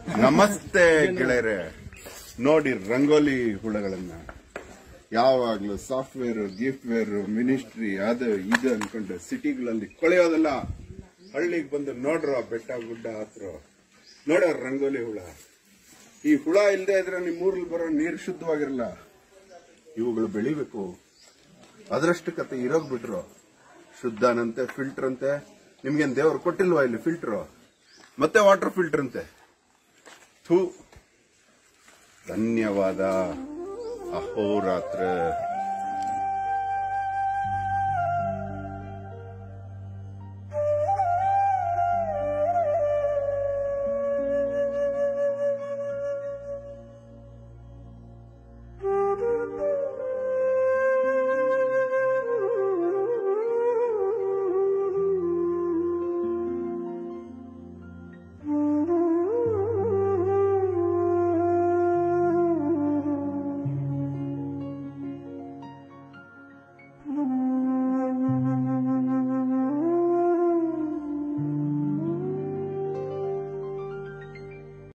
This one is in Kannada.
ನಮಸ್ತೆ ಗೆಳೆಯರೆ ನೋಡಿ ರಂಗೋಲಿ ಹುಳಗಳನ್ನ ಯಾವಾಗ್ಲೂ ಸಾಫ್ಟ್ವೇರ್ ಗಿಫ್ಟ್ವೇರ್ ಮಿನಿಸ್ಟ್ರಿ ಅದು ಇದು ಅನ್ಕೊಂಡು ಸಿಟಿಗಳಲ್ಲಿ ಕೊಳೆಯೋದಲ್ಲ ಹಳ್ಳಿಗೆ ಬಂದು ನೋಡ್ರ ಬೆಟ್ಟ ಗುಡ್ಡ ಹತ್ರ ನೋಡ ರಂಗೋಲಿ ಹುಳ ಈ ಹುಳ ಇಲ್ಲದೆ ಇದ್ರೆ ನಿಮ್ ಊರಲ್ಲಿ ಬರೋ ನೀರು ಶುದ್ಧವಾಗಿರಲ್ಲ ಇವುಗಳು ಬೆಳಿಬೇಕು ಅದರಷ್ಟು ಕತೆ ಇರೋಗ್ ಬಿಟ್ರು ಶುದ್ಧನಂತೆ ಫಿಲ್ಟರ್ ಅಂತೆ ನಿಮ್ಗೇನ್ ದೇವ್ರು ಕೊಟ್ಟಿಲ್ವಾ ಇಲ್ಲಿ ಫಿಲ್ಟರ್ ಮತ್ತೆ ವಾಟರ್ ಫಿಲ್ಟರ್ ಅಂತೆ ಥೂ ಧನ್ಯವಾದ ಅಹೋರಾತ್ರ